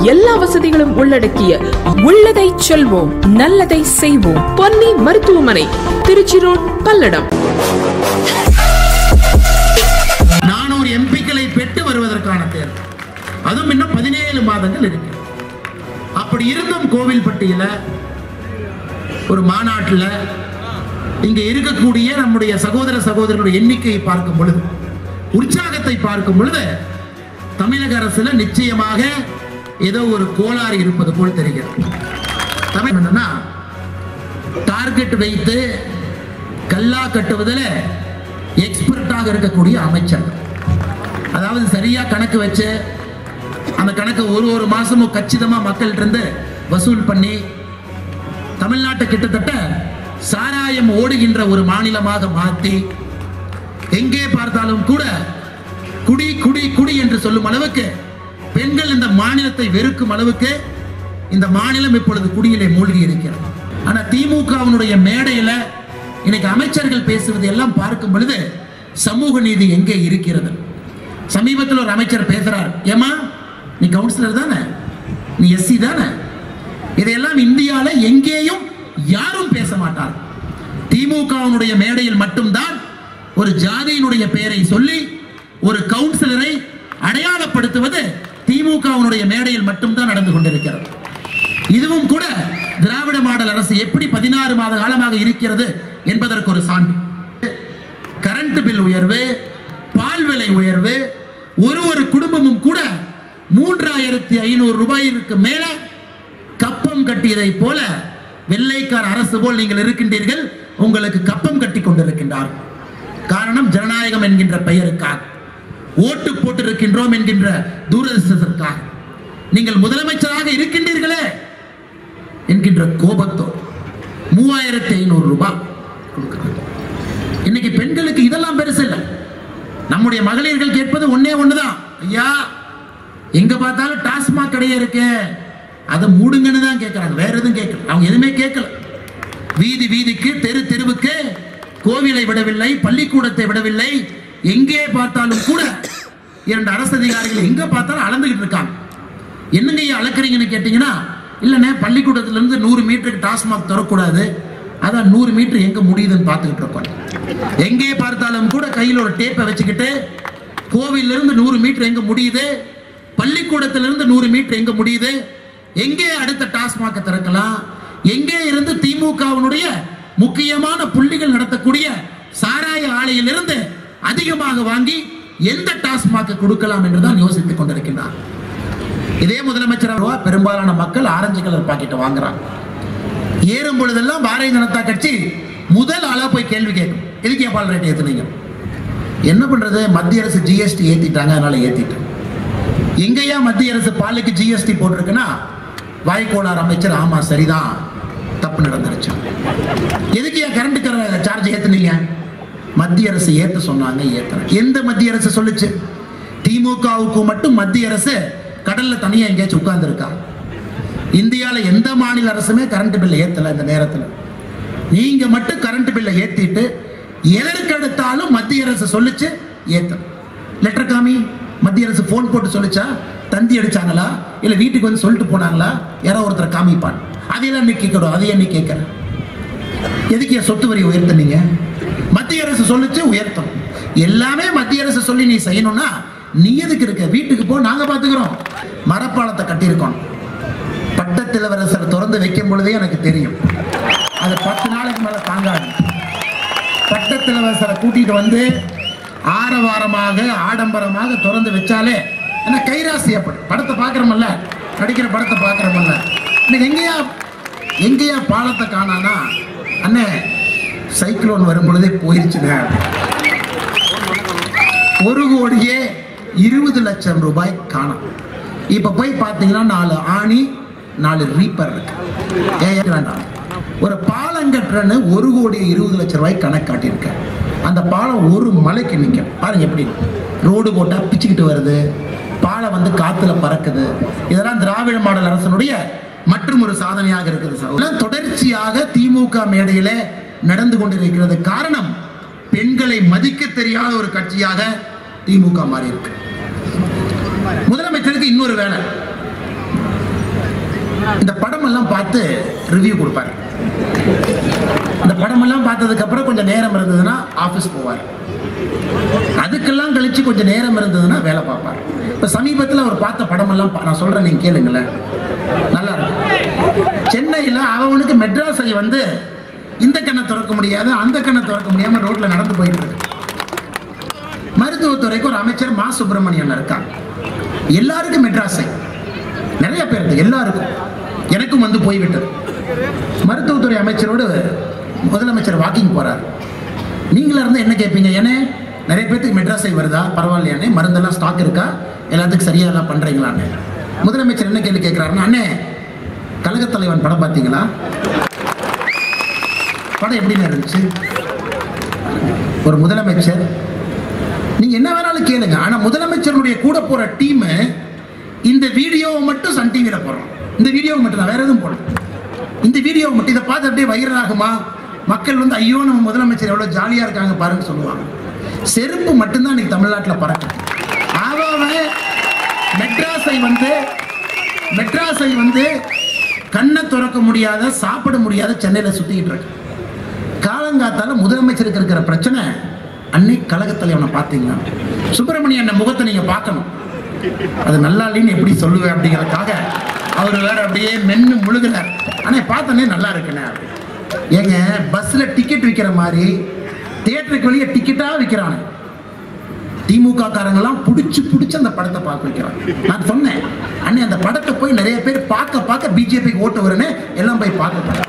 எல்லா வசதிகளும் உள்ளடக்கிய உள்ளதை செல்வோம் நல்லதை செய்வோம் பொன்னி மருத்துவமனை திருச்சி ரோட் பல்லடம் நானூறு எம்பிக்களை பெற்று வருவதற்கான தேர்வு அதுவும் இன்னும் பதினேழு மாதங்கள் இருக்கு அப்படி இருந்தும் கோவில்பட்டியில ஒரு மாநாட்டில் இங்க இருக்கக்கூடிய நம்முடைய சகோதர சகோதரர்களுடைய எண்ணிக்கையை பார்க்கும் பொழுது உற்சாகத்தை பார்க்கும் பொழுது தமிழக அரசுல நிச்சயமாக ஏதோ ஒரு கோளாறு இருப்பது போல் தெரிகிறது தமிழ் என்னன்னா டார்கெட் வைத்து கல்லா கட்டுவதில் எக்ஸ்பர்ட்டாக இருக்கக்கூடிய அமைச்சர் அதாவது சரியா கணக்கு வச்சு அந்த கணக்கு ஒரு ஒரு மாசமும் கச்சிதமா மக்கள்கிட்ட இருந்து வசூல் பண்ணி தமிழ்நாட்டை கிட்டத்தட்ட சாராயம் ஓடுகின்ற ஒரு மாநிலமாக மாற்றி எங்கே பார்த்தாலும் கூட குடி குடி குடி என்று சொல்லும் அளவுக்கு பெண்கள் இந்த மாநிலத்தை வெறுக்கும் அளவுக்கு இந்த மாநிலம் இப்பொழுது குடியிலே மூழ்கி இருக்கிறது ஆனா திமுகவினுடைய மேடையில இன்னைக்கு அமைச்சர்கள் பேசுவது எல்லாம் பார்க்கும் பொழுது சமூக நீதி எங்கே இருக்கிறது சமீபத்தில் ஒரு அமைச்சர் பேசுறார் ஏமா நீ கவுன்சிலர் தானே நீ எஸ்சி தானே இதையெல்லாம் இந்தியால எங்கேயும் யாரும் பேச மாட்டார் திமுகவினுடைய மேடையில் மட்டும்தான் ஒரு ஜாதியினுடைய பெயரை சொல்லி ஒரு கவுன்சிலரை அடையாளப்படுத்துவது திமுகவினுடைய மேடையில் மட்டும்தான் நடந்து கொண்டிருக்கிறது இதுவும் கூட திராவிட மாடல் அரசு எப்படி பதினாறு மாத காலமாக இருக்கிறது என்பதற்கு ஒரு சான்று கரண்ட் பில் உயர்வு பால் விலை உயர்வு ஒரு ஒரு குடும்பமும் கூட மூன்றாயிரத்தி ஐநூறு ரூபாயிற்கு மேல கப்பம் கட்டியதை போல வெள்ளைக்கார அரசு போல் நீங்கள் இருக்கின்றீர்கள் உங்களுக்கு கப்பம் கட்டி கொண்டிருக்கின்றார் காரணம் ஜனநாயகம் என்கின்ற பெயருக்காக ஓட்டு போட்டிருக்கின்றோம் என்கின்ற தூரதர்ஷத்திற்காக நீங்கள் முதலமைச்சராக இருக்கின்றீர்களே என்கின்ற கோபத்தோடு மூவாயிரத்தி ஐநூறு ரூபாய் கொடுக்கிறாங்க இன்னைக்கு பெண்களுக்கு இதெல்லாம் பெருசு இல்லை நம்முடைய மகளிர்கள் கேட்பது ஒன்னே ஒண்ணுதான் ஐயா எங்க பார்த்தாலும் டாஸ்மாக் கடையே இருக்கு அதை மூடுங்கன்னு தான் கேட்கறாங்க வேற எதுவும் கேட்கல அவங்க எதுவுமே கேட்கல வீதி வீதிக்கு தெரு தெருவுக்கு கோவிலை விடவில்லை பள்ளிக்கூடத்தை விடவில்லை எங்கே பார்த்தாலும் கூட இரண்டு அரசு அதிகாரிகள் எங்க பார்த்தாலும் அளந்துகிட்டு இருக்காங்க என்னங்க ஐயா அளக்குறீங்கன்னு கேட்டீங்கன்னா இல்லைண்ணே பள்ளிக்கூடத்துல இருந்து நூறு மீட்டருக்கு டாஸ்மாக் தரக்கூடாது அதான் நூறு மீட்டர் எங்க முடியுதுன்னு பார்த்துக்கிட்டு இருக்கோம் எங்கே பார்த்தாலும் கூட கையில் ஒரு டேப்பை வச்சுக்கிட்டு கோவில்ல இருந்து நூறு மீட்டர் எங்க முடியுது பள்ளிக்கூடத்திலிருந்து நூறு மீட்டர் எங்க முடியுது எங்கே அடுத்த டாஸ்மாக திறக்கலாம் எங்கே இருந்து திமுகவினுடைய முக்கியமான புள்ளிகள் நடத்தக்கூடிய சாராய ஆலையிலிருந்து அதிகமாக வாங்கி எந்த டாஸ்மாக கொடுக்கலாம் என்றுதான் யோசித்துக் கொண்டிருக்கின்றார் இதே முதலமைச்சர் பெரும்பாலான மக்கள் ஆரஞ்சு கலர் பாக்கெட் வாங்குறாங்க ஏறும் பொழுதெல்லாம் பாரதிய ஜனதா கட்சி முதல் ஆளா போய் கேள்வி கேட்கும் எதுக்கு பால் ரேட் ஏத்துனீங்க என்ன பண்றது மத்திய அரசு ஜிஎஸ்டி ஏத்திட்டாங்க அதனால ஏத்திட்டேன் எங்கேயா மத்திய அரசு பாலுக்கு ஜிஎஸ்டி போட்டிருக்குன்னா வாய்க்கோளார் அமைச்சர் ஆமா சரிதான் தப்பு நடந்துருச்சு எதுக்கு ஏன் கரண்ட் சார்ஜ் ஏத்துனீங்க மத்திய அரசு ஏத்த சொன்னாங்க ஏத்துறேன் எந்த மத்திய அரசு சொல்லுச்சு திமுகவுக்கு மட்டும் மத்திய அரசு கடல்ல தனியா எங்கேயாச்சும் உட்கார்ந்துருக்கா இந்தியால எந்த மாநில அரசுமே கரண்ட் பில்லை ஏத்தல இந்த நேரத்தில் நீங்க மட்டும் கரண்ட் பில்லை ஏத்திட்டு எதற்கு எடுத்தாலும் மத்திய அரசு சொல்லுச்சு ஏத்த லெட்டர் காமி மத்திய அரசு போன் போட்டு சொல்லுச்சா தந்தி அடிச்சாங்களா இல்ல வீட்டுக்கு வந்து சொல்லிட்டு போனாங்களா யாரோ ஒருத்தர் காமிப்பான் அதையெல்லாம் நீ கேட்கணும் அதையே நீ கேட்கற எதுக்கு என் சொத்து வரி உயர்த்துனீங்க மத்திய அரசு சொல்லுச்சு உயர்த்தும் எல்லாமே மத்திய அரசு சொல்லி நீ செய்யணும்னா நீ எதுக்கு இருக்க வீட்டுக்கு போ நாங்க பாத்துக்கிறோம் மரப்பாலத்தை கட்டியிருக்கோம் பட்டத்திலவரசர் திறந்து வைக்கும் பொழுதே எனக்கு தெரியும் அது பத்து நாளைக்கு மேல தாங்காது பட்டத்திலவரசரை கூட்டிட்டு வந்து ஆரவாரமாக ஆடம்பரமாக திறந்து வச்சாலே என்ன கைராசி அப்படி படத்தை பார்க்குறோமல்ல நடிக்கிற படத்தை பார்க்குறோமல்ல இன்னைக்கு எங்கேயா எங்கேயா பாலத்தை காணானா அண்ணே சைக்ளோன் வரும் பொழுதே போயிருச்சுங்க ஒரு கோடியே இருபது லட்சம் ரூபாய் காணும் இப்ப போய் பார்த்தீங்கன்னா நாலு ஆணி நாலு ரீப்பர் இருக்கு ஏன் வேண்டாம் ஒரு பாலம் கட்டுறன்னு ஒரு கோடி இருபது லட்சம் ரூபாய் கணக்கு காட்டியிருக்கேன் அந்த பாலம் ஒரு மலைக்கு நிற்கும் பாருங்க எப்படி ரோடு போட்டா பிச்சுக்கிட்டு வருது பாலம் வந்து காத்துல பறக்குது இதெல்லாம் திராவிட மாடல் அரசனுடைய மற்றும் ஒரு சாதனையாக இருக்குது சார் இதெல்லாம் தொடர்ச்சியாக திமுக மேடையில நடந்து கொண்டிருக்கிறது காரணம் பெண்களை மதிக்க தெரியாத ஒரு கட்சியாக திமுக மாறி இருக்கு முதலமைச்சருக்கு இன்னொரு வேலை இந்த படமெல்லாம் பார்த்து ரிவ்யூ கொடுப்பாரு இந்த படமெல்லாம் பார்த்ததுக்கு அப்புறம் கொஞ்சம் நேரம் இருந்ததுன்னா ஆஃபீஸ் போவார் அதுக்கெல்லாம் கழிச்சு கொஞ்சம் நேரம் இருந்ததுன்னா வேலை பார்ப்பார் இப்போ சமீபத்தில் அவர் பார்த்த படமெல்லாம் பா- நான் சொல்றேன் நீங்க கேளுங்களேன் நல்லா இருக்கும் சென்னையில் அவனுக்கு மெட்ராஸை வந்து இந்த கண்ணை திறக்க முடியாது அந்த கண்ணை திறக்க முடியாம ரோட்ல நடந்து போயிட்டு இருக்கு மருத்துவத்துறைக்கு ஒரு அமைச்சர் மா சுப்பிரமணியன் இருக்காங்க எல்லாருக்கும் மெட்ராஸை நிறைய பேருக்கு எல்லாருக்கும் எனக்கும் வந்து போய்விட்டது மருத்துவத்துறை அமைச்சரோடு முதலமைச்சர் வாக்கிங் போறார் நீங்களா இருந்தா என்ன கேட்பீங்க ஏனே நிறைய பேருக்கு மெட்ராஸை வருதா பரவாயில்லையானே மருந்தெல்லாம் ஸ்டாக் இருக்கா எல்லாத்துக்கும் சரியா எல்லாம் பண்றீங்களான்னு முதலமைச்சர் என்ன கேள்வி கேட்கிறாருன்னா அண்ணே கழகத் தலைவன் படம் பார்த்தீங்களா படம் எப்படின்னு இருந்துச்சு ஒரு முதலமைச்சர் நீங்க என்ன வேணாலும் கேளுங்க ஆனா முதலமைச்சருடைய கூட போற டீம் இந்த வீடியோவை மட்டும் சன் டிவியில போடுறோம் இந்த வீடியோவை மட்டும் தான் வேற எதுவும் போடல இந்த வீடியோவை மட்டும் இதை பார்த்து அப்படியே வைரல் ஆகுமா மக்கள் வந்து ஐயோ நம்ம முதலமைச்சர் எவ்வளவு ஜாலியா இருக்காங்க பாருங்க சொல்லுவாங்க செருப்பு மட்டும்தான் இன்னைக்கு தமிழ்நாட்டில் பறக்கும் அவன் மெட்ராஸை வந்து மெட்ராஸை வந்து கண்ணை திறக்க முடியாத சாப்பிட முடியாத சென்னையில சுத்திட்டு இருக்கு காலங்காத்தால முதலமைச்சருக்கு இருக்கிற பிரச்சனை அன்னை கழகத் தலைவனை பார்த்தீங்கன்னா சுப்பிரமணியன் முகத்தை நீங்க பார்க்கணும் அது நல்லா இல்லைன்னு எப்படி சொல்லுவேன் அப்படிங்கறதுக்காக அவர் வேற அப்படியே மென்னு முழுகினார் ஆனா பார்த்தனே நல்லா இருக்குண்ணே ஏங்க பஸ்ல டிக்கெட் விற்கிற மாதிரி தியேட்டருக்கு வெளியே டிக்கெட்டா விற்கிறானே திமுக காரங்கெல்லாம் புடிச்சு புடிச்சு அந்த படத்தை பார்க்க வைக்கிறாங்க நான் சொன்னேன் அண்ணே அந்த படத்தை போய் நிறைய பேர் பார்க்க பார்க்க பிஜேபிக்கு ஓட்டு வருன்னு எல்லாம் போய் பார்க்க போறாங்க.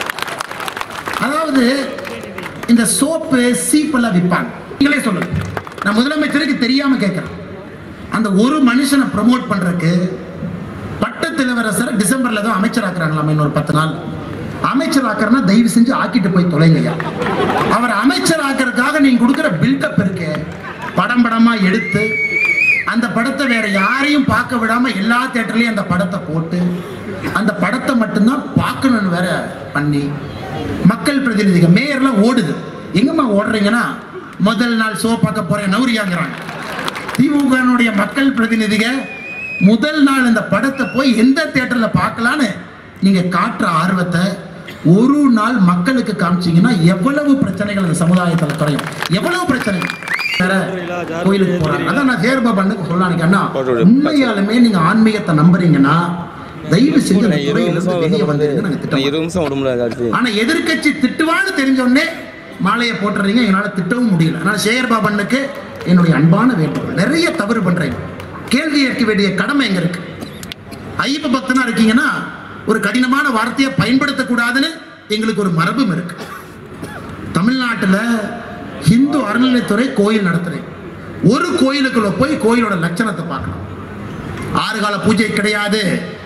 அதாவது இந்த சோப்பு சீப்பெல்லாம் விற்பாங்க நீங்களே சொல்லுங்க நான் முதலமைச்சருக்கு தெரியாம கேட்கிறேன் அந்த ஒரு மனுஷனை ப்ரமோட் பண்றதுக்கு பட்டத்திலவரசரை டிசம்பர்ல தான் அமைச்சராக்குறாங்களாம் இன்னொரு பத்து நாள் அமைச்சர் ஆக்குறனா தயவு செஞ்சு ஆக்கிட்டு போய் தொலைங்கய்யா அவர் அமைச்சர் ஆக்குறதுக்காக நீங்க கொடுக்குற பில்டப் இருக்கு படம் படமா எடுத்து அந்த படத்தை வேற யாரையும் பார்க்க விடாம எல்லா தேட்டர்லயும் அந்த படத்தை போட்டு அந்த படத்தை மட்டும்தான் பார்க்கணும்னு வேற பண்ணி மக்கள் பிரதிநிதிகள் மேயர்லாம் ஓடுது எங்கம்மா ஓடுறீங்கன்னா முதல் நாள் ஷோ பார்க்க போறேன் நௌரியாங்கிறாங்க திமுகனுடைய மக்கள் பிரதிநிதிக முதல் நாள் இந்த படத்தை போய் எந்த தியேட்டர்ல பார்க்கலான்னு நீங்க காட்டுற ஆர்வத்தை ஒரு நாள் மக்களுக்கு காமிச்சீங்கன்னா எவ்வளவு பிரச்சனைகள் அந்த சமுதாயத்தில் குறையும் எவ்வளவு பிரச்சனைகள் வேற கோயிலுக்கு போறாங்க அதான் நான் சேர்பாபன்னு சொல்லலான்னு அண்ணா உண்மையாலுமே நீங்க ஆன்மீகத்தை நம்புறீங்கன்னா தயவு செஞ்சு அந்த துறையிலிருந்து வெளியே வந்துருங்க நாங்க திட்டம் இருபது நிமிஷம் விடுமுறை அடுத்து ஆனா எதிர்க்கட்சி திட்டுவான்னு தெரிஞ்ச உடனே மாலையை போட்டுறீங்க என்னால திட்டவும் முடியல அதனால சேகர் பாபனுக்கு என்னுடைய அன்பான வேண்டுகோள் நிறைய தவறு பண்றீங்க கேள்வி கேட்க வேண்டிய கடமை எங்க இருக்கு ஐயப்ப பக்தனா இருக்கீங்கன்னா ஒரு கடினமான வார்த்தையை பயன்படுத்தக்கூடாதுன்னு எங்களுக்கு ஒரு மரபும் இருக்கு தமிழ்நாட்டுல ஹிந்து அறநிலைத்துறை கோயில் நடத்துறேன் ஒரு கோயிலுக்குள்ள போய் கோயிலோட லட்சணத்தை பார்க்கணும் ஆறு கால பூஜை கிடையாது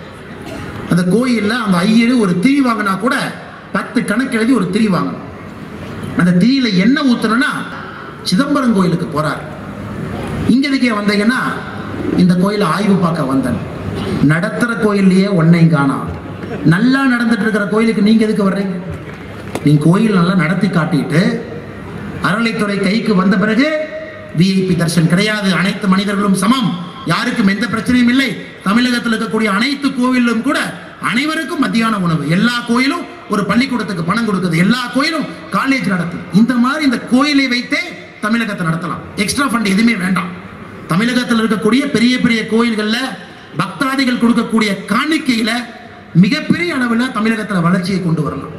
அந்த கோயில்ல அந்த ஐயரு ஒரு திரி வாங்கினா கூட பத்து கணக்கு எழுதி ஒரு திரி வாங்கணும் அந்த திரியில என்ன ஊத்தணும்னா சிதம்பரம் கோயிலுக்கு போறார் இங்க எதுக்கே வந்தீங்கன்னா இந்த கோயிலை ஆய்வு பார்க்க வந்தேன் நடத்துற கோயில்லையே ஒன்னையும் காணோம் நல்லா நடந்துட்டு இருக்கிற கோயிலுக்கு நீங்க எதுக்கு வர்றீங்க நீங்க கோயில் நல்லா நடத்தி காட்டிட்டு அறநிலைத்துறை கைக்கு வந்த பிறகு விஐபி தர்ஷன் கிடையாது அனைத்து மனிதர்களும் சமம் யாருக்கும் எந்த பிரச்சனையும் இல்லை தமிழகத்தில் இருக்கக்கூடிய அனைத்து கோவிலும் கூட அனைவருக்கும் மத்தியான உணவு எல்லா கோயிலும் ஒரு பள்ளிக்கூடத்துக்கு பணம் கொடுக்குது எல்லா கோயிலும் காலேஜ் நடத்துது இந்த மாதிரி இந்த கோயிலை வைத்தே தமிழகத்தை நடத்தலாம் எக்ஸ்ட்ரா ஃபண்ட் எதுவுமே வேண்டாம் தமிழகத்தில் இருக்கக்கூடிய பெரிய பெரிய கோயில்கள்ல பக்தாதிகள் கொடுக்கக்கூடிய காணிக்கையில மிகப்பெரிய அளவில் தமிழகத்தில் வளர்ச்சியை கொண்டு வரலாம்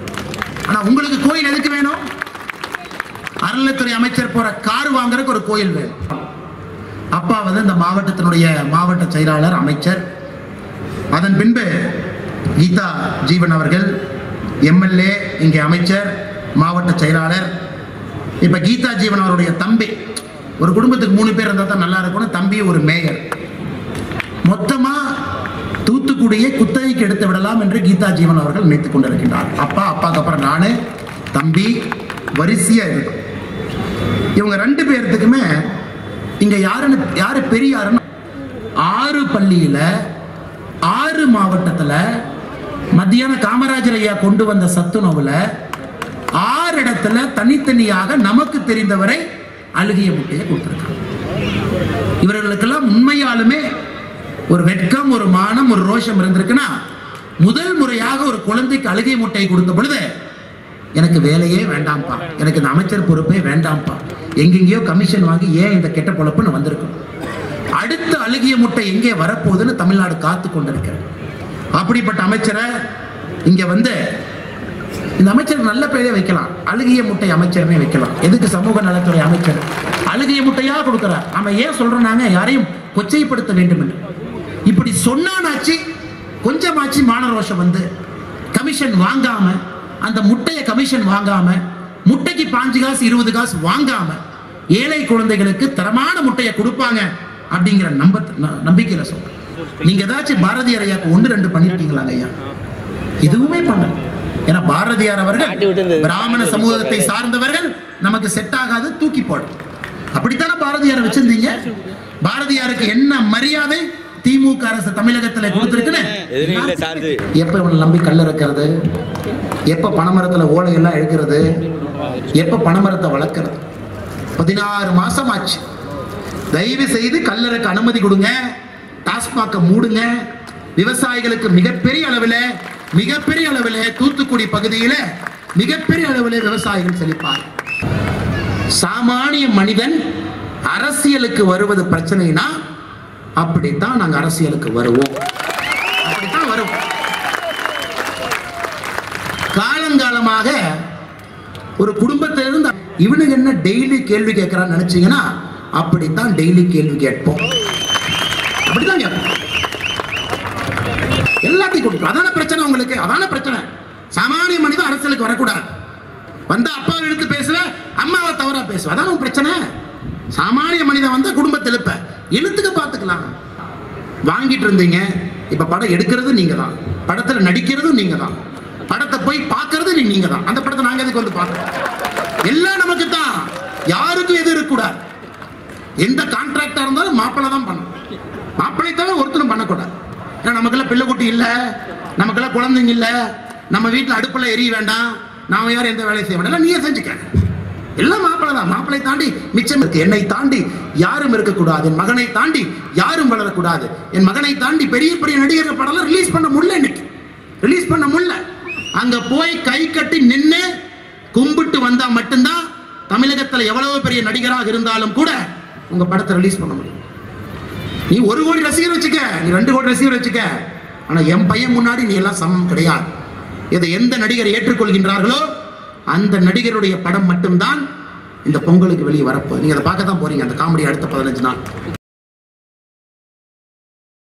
ஆனா உங்களுக்கு கோயில் எதுக்கு வேணும் அறநிலைத்துறை அமைச்சர் போற கார் வாங்குறதுக்கு ஒரு கோயில் வேணும் அப்பா வந்து இந்த மாவட்டத்தினுடைய மாவட்ட செயலாளர் அமைச்சர் அதன் பின்பு கீதா ஜீவன் அவர்கள் எம்எல்ஏ இங்கே அமைச்சர் மாவட்ட செயலாளர் இப்ப கீதா ஜீவன் அவருடைய தம்பி ஒரு குடும்பத்துக்கு மூணு பேர் இருந்தால் தான் நல்லா இருக்கும்னு தம்பி ஒரு மேயர் மொத்தமா தூத்துக்குடியை குத்தகைக்கு எடுத்து விடலாம் என்று கீதா ஜீவன் அவர்கள் நினைத்துக் கொண்டிருக்கின்றார் அப்பா அப்பாக்கு அப்புறம் நானு தம்பி வரிசையா இருக்கும் இவங்க ரெண்டு பேர்த்துக்குமே இங்க யாருன்னு யாரு பெரியாருன்னு ஆறு பள்ளியில ஆறு மாவட்டத்துல மத்தியான காமராஜர் ஐயா கொண்டு வந்த சத்துணவுல ஆறு இடத்துல தனித்தனியாக நமக்கு தெரிந்தவரை அழுகிய முட்டையை கொடுத்திருக்காங்க இவர்களுக்கெல்லாம் உண்மையாலுமே ஒரு வெட்கம் ஒரு மானம் ஒரு ரோஷம் இருந்திருக்குன்னா முதல் முறையாக ஒரு குழந்தைக்கு அழுகை முட்டை கொடுத்த பொழுது எனக்கு வேலையே வேண்டாம்ப்பா எனக்கு இந்த அமைச்சர் பொறுப்பே வேண்டாம்ப்பா எங்கெங்கேயோ கமிஷன் வாங்கி ஏன் இந்த கெட்ட பொழப்புன்னு வந்திருக்கும் அடுத்த அழுகிய முட்டை எங்கே வரப்போகுதுன்னு தமிழ்நாடு காத்து கொண்டிருக்கிறது அப்படிப்பட்ட அமைச்சரை இங்க வந்து இந்த அமைச்சர் நல்ல பெயரை வைக்கலாம் அழுகிய முட்டை அமைச்சர்னே வைக்கலாம் எதுக்கு சமூக நலத்துறை அமைச்சர் அழுகிய முட்டையா கொடுக்கிறார் நம்ம ஏன் சொல்றோம் நாங்க யாரையும் கொச்சைப்படுத்த வேண்டும் என்று இப்படி சொன்னானாச்சு கொஞ்சமாச்சு மானரோஷம் வந்து கமிஷன் வாங்காம அந்த முட்டையை கமிஷன் வாங்காம முட்டைக்கு பாஞ்சு காசு இருபது காசு வாங்காம ஏழை குழந்தைகளுக்கு தரமான முட்டையை கொடுப்பாங்க அப்படிங்கிற நம்ப ந- நம்பிக்கையில சொல்றேன் நீங்க ஏதாச்சும் பாரதியார் ஐயாக்கு ஒன்று ரெண்டு பண்ணிருக்கீங்களாங்க ஐயா எதுவுமே பண்ணல ஏன்னா பாரதியார் அவர்கள் பிராமண சமூகத்தை சார்ந்தவர்கள் நமக்கு செட் ஆகாது தூக்கி போடும் அப்படித்தானே பாரதியார் வச்சிருந்தீங்க பாரதியாருக்கு என்ன மரியாதை திமுக அரசு தமிழகத்துல கொடுத்திருக்குன்னு எதுவும் இல்லை சார்ஜ் எப்ப இவனை நம்பி கல் இறக்கிறது எப்ப பனைமரத்துல ஓலையெல்லாம் எடுக்கிறது எப்ப பனைமரத்தை வளர்க்கறது பதினாறு மாசம் ஆச்சு தயவு செய்து கல்லறைக்கு அனுமதி கொடுங்க டாஸ்மாக மூடுங்க விவசாயிகளுக்கு மிகப்பெரிய அளவில் மிகப்பெரிய அளவில் தூத்துக்குடி பகுதியில் மிகப்பெரிய அளவில் விவசாயிகள் செழிப்பார் சாமானிய மனிதன் அரசியலுக்கு வருவது பிரச்சனைனா அப்படித்தான் நாங்க அரசியலுக்கு வருவோம் அப்படித்தான் வருவோம் காலங்காலமாக ஒரு குடும்பத்திலிருந்து இவனுக்கு என்ன டெய்லி கேள்வி கேட்கறான்னு நினைச்சீங்கன்னா அப்படித்தான் டெய்லி கேள்வி கேட்போம் அப்படிதான் கேட்போம் எல்லாத்தையும் கொடுக்கும் அதான பிரச்சனை உங்களுக்கு அதான பிரச்சனை சாமானிய மனிதன் அரசியலுக்கு வரக்கூடாது வந்தா அப்பாவை எடுத்து பேசுவ அம்மாவை தவறா பேசுவ அதான உன் பிரச்சனை சாமானிய மனிதன் வந்தா குடும்பத்தை எழுப்ப எழுத்துக்க பார்த்துக்கலாம் வாங்கிட்டு இருந்தீங்க இப்ப படம் எடுக்கிறது நீங்க தான் படத்துல நடிக்கிறதும் நீங்க தான் படத்தை போய் பார்க்கறது நீ- நீங்க தான் அந்த படத்தை நாங்க எதுக்கு வந்து பார்க்கறோம் எல்லாம் நமக்கு தான் யாருக்கும் எது இருக்கக்கூடாது எந்த கான்ட்ராக்டா இருந்தாலும் மாப்பிள்ளை தான் பண்ணணும் மாப்பிள்ளை தவிர ஒருத்தரும் பண்ணக்கூடாது ஏன்னா நமக்கெல்லாம் பிள்ளை குட்டி இல்லை நமக்கெல்லாம் குழந்தைங்க இல்லை நம்ம வீட்டில் அடுப்பில் எரிய வேண்டாம் நாம யாரும் எந்த வேலையும் செய்ய வேண்டாம் நீயே செஞ்சுக்க எல்லாம் மாப்பிள்ளை தான் மாப்பிள்ளை தாண்டி மிச்சம் இருக்கு என்னை தாண்டி யாரும் இருக்கக்கூடாது என் மகனை தாண்டி யாரும் வளரக்கூடாது என் மகனை தாண்டி பெரிய பெரிய நடிகர்கள் படம்லாம் ரிலீஸ் பண்ண முடியல இன்னைக்கு ரிலீஸ் பண்ண முடியல அங்க போய் கை கட்டி நின்னு கும்பிட்டு வந்தா மட்டும்தான் தமிழகத்துல எவ்வளவு பெரிய நடிகராக இருந்தாலும் கூட உங்க படத்தை ரிலீஸ் பண்ண முடியும் நீ ஒரு கோடி ரசிகர் வச்சுக்க நீ ரெண்டு கோடி ரசிகர் வச்சுக்க ஆனா என் பையன் முன்னாடி நீ எல்லாம் சமம் கிடையாது இதை எந்த நடிகர் ஏற்றுக்கொள்கின்றார்களோ அந்த நடிகருடைய படம் மட்டும்தான் இந்த பொங்கலுக்கு வெளியே வரப்போகுது நீங்க அதை பார்க்க தான் போறீங்க அந்த காமெடி அடுத்த பதினஞ்சு நாள்